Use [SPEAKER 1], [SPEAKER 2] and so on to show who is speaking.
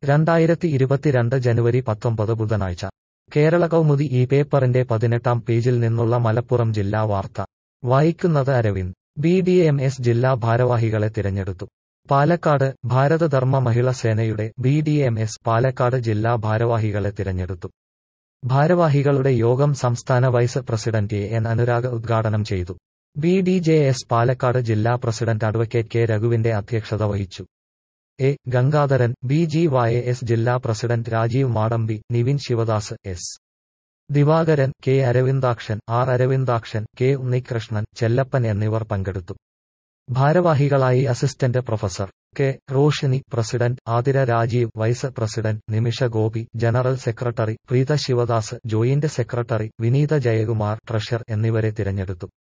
[SPEAKER 1] രണ്ടായിരത്തി ഇരുപത്തിരണ്ട് ജനുവരി പത്തൊമ്പത് ബുധനാഴ്ച കേരള കൗമുദി ഈ പേപ്പറിന്റെ പതിനെട്ടാം പേജിൽ നിന്നുള്ള മലപ്പുറം ജില്ലാ വാർത്ത വായിക്കുന്നത് Aravind B D M S ജില്ലാ ഭാരവാഹികളെ തിരഞ്ഞെടുത്തു പാലക്കാട് ഭാരതധർമ്മ മഹിള സേനയുടെ B D M S Palakkad ജില്ലാ ഭാരവാഹികളെ തിരഞ്ഞെടുത്തു ഭാരവാഹികളുടെ യോഗം സംസ്ഥാന vice president A N Anurag ഉദ്ഘാടനം ചെയ്തു B D J S Palakkad ജില്ലാ പ്രസിഡന്റ് അഡ്വക്കേറ്റ് കെ രഘുവിന്റെ അധ്യക്ഷത വഹിച്ചു A Gangadharan B G Y S ജില്ലാ president Rajeev Madambi Nivin Sivadas S Divakaran K Aravindakshan R Aravindakshan K Unnikrishnan Chellappan എന്നിവർ പങ്കെടുത്തു ഭാരവാഹികളായി assistant professor K Roshini president Athira Rajeev vice president Nimisha Gopi general secretary Preetha Sivadas joint secretary Vineetha Jayakumar treasurer എന്നിവരെ തിരഞ്ഞെടുത്തു